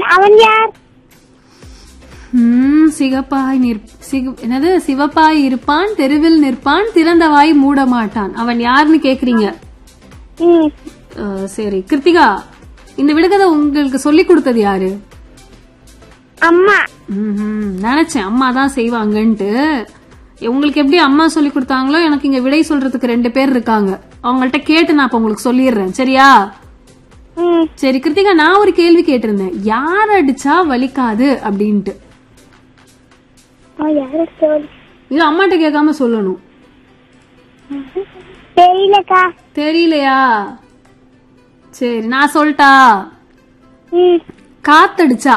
அவன் யார் ம், சிகப்பாய் நிற் சிக- என்னது சிவப்பாய் இருப்பான் தெருவில் நிற்பான் திறந்த வாய் மூட மாட்டான் அவன் யாருன்னு கேக்குறீங்க ம் அஹ், சரி கிருத்திகா இந்த விடுகதை உங்களுக்கு சொல்லி கொடுத்தது யாரு அம்மா ம்ஹும். நினைச்சேன் அம்மா தான் செய்வாங்கன்ட்டு உங்களுக்கு எப்படி அம்மா சொல்லி கொடுத்தாங்களோ எனக்கு இங்க விடை சொல்றதுக்கு ரெண்டு பேர் இருக்காங்க அவங்கள்ட்ட கேட்டு நான் இப்ப உங்களுக்கு சொல்லிடுறேன் சரியா ம் சரி கிருத்திகா நான் ஒரு கேள்வி கேட்டிருந்தேன் யார் அடிச்சா வலிக்காது அப்படின்ட்டு அவன் யாரு சொல் இது அம்மாட்ட கேட்காம சொல்லணும் தெரியலக்கா தெரியலையா சரி நான் சொல்லிட்டா ம் காத்தடிச்சா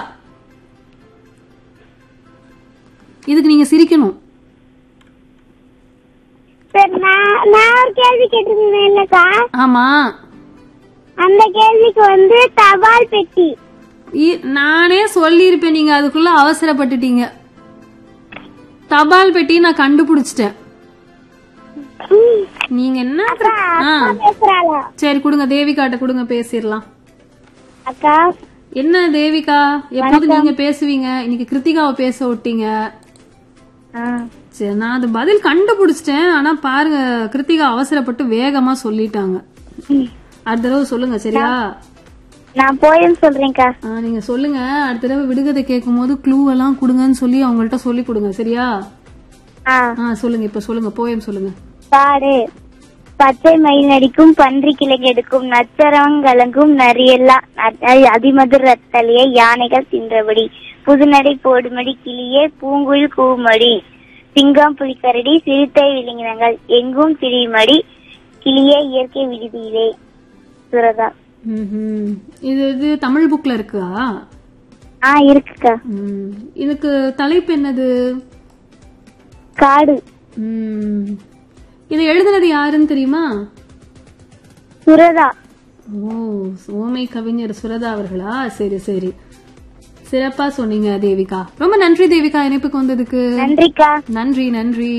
இதுக்கு நீங்க சிரிக்கணும் சரி நான் நான் ஒரு கேள்வி கேட்டிருந்தேன் இல்லக்கா ஆமா அந்த கேள்விக்கு வந்து தபால் பெட்டி இ- நானே சொல்லியிருப்பேன் நீங்க அதுக்குள்ள அவசரப்பட்டுட்டீங்க தபால் பெட்டி நான் கண்டுபிடிச்சிட்டேன் ம். நீங்க என்ன அக்கா ஆ அக்கா பேசுறாளா சரி கொடுங்க தேவிகாட்ட கொடுங்க பேசிடலாம் அக்கா என்ன தேவிகா எப்போது நீங்க பேசுவீங்க இன்னைக்கு கிருத்திகாவை பேச விட்டீங்க ஆ சரி நான் அது பதில் கண்டுபிடிச்சிட்டேன் ஆனா பாருங்க கிருத்திகா அவசரப்பட்டு வேகமா சொல்லிட்டாங்க அடுத்த தடவை சொல்லுங்க சரியா நான் போயன்னு சொல்றேன்க்கா ஆ, நீங்க சொல்லுங்க அடுத்த தடவை விடுகதை கேட்கும் போது க்ளூ எல்லாம் கொடுங்கன்னு சொல்லி அவங்கள்ட்ட சொல்லி கொடுங்க சரியா ஆ ஆ சொல்லுங்க இப்ப சொல்லுங்க போயம் சொல்லுங்க காடு பச்சை மயில் நடிக்கும் பன்றி கிழங்கெடுக்கும் நச்சரவங்கலங்கும் நரியெல்லாம் ந- அதிமதுர ரத்தலியை யானைகள் தின்றபடி புதுநடை போடுமடி கிளியே பூங்குயில் கூமடி சிங்கம் புலிக்கரடி சிறுத்தை விலங்கினங்கள் எங்கும் திரியுமடி கிளியே இயற்கை விடுதியிலே சுரதா ம்ஹும். இது இது தமிழ் புக்ல இருக்கா ஆ இருக்குக்கா ம். இதுக்கு தலைப்பு என்னது காடு ம். இது எழுதுனது யாருன்னு தெரியுமா சுரதா ஓ ஓமை கவிஞர் சுரதா அவர்களா சரி சரி சிறப்பா சொன்னீங்க தேவிகா ரொம்ப நன்றி தேவிகா இணைப்புக்கு வந்ததுக்கு நன்றிக்கா நன்றி நன்றி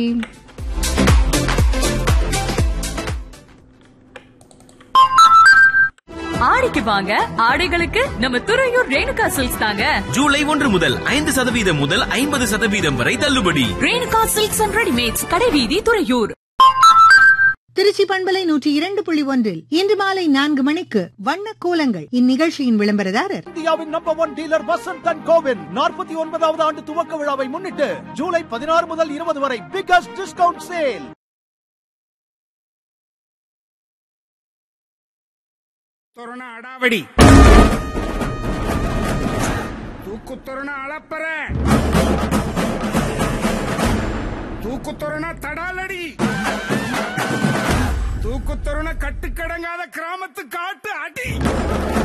ஆடிக்கு வாங்க ஆடைகளுக்கு நம்ம துறையூர் ரேணுகா சில்க்ஸ் தாங்க ஜூலை ஒன்று முதல் ஐந்து சதவீதம் முதல் ஐம்பது சதவீதம் வரை தள்ளுபடி ரேணுகா சில்க்ஸ் அண்ட் ரெடிமேட்ஸ் கடைவீதி துறையூர் திருச்சி பண்பலை நூற்றி இரண்டு புள்ளி ஒன்றில் இன்று மாலை நான்கு மணிக்கு வண்ண கோலங்கள் இந்நிகழ்ச்சியின் விளம்பரதாரர் இந்தியாவின் number one dealer Vasanth and கோவின் நாற்பத்தி ஒன்பதாவது ஆண்டு துவக்க விழாவை முன்னிட்டு ஜூலை பதினாறு முதல் இருபது வரை பிகஸ்ட் டிஸ்கவுண்ட் சேல் ತೋರಣ ಅಡಾವಡಿ ತೂಕು ತೋರಣ ಅಳಪ್ಪರ தூக்கு தோரண தடாலடி தூக்கு தோரண கட்டுக்கடங்காத கிராமத்து காட்டு அடி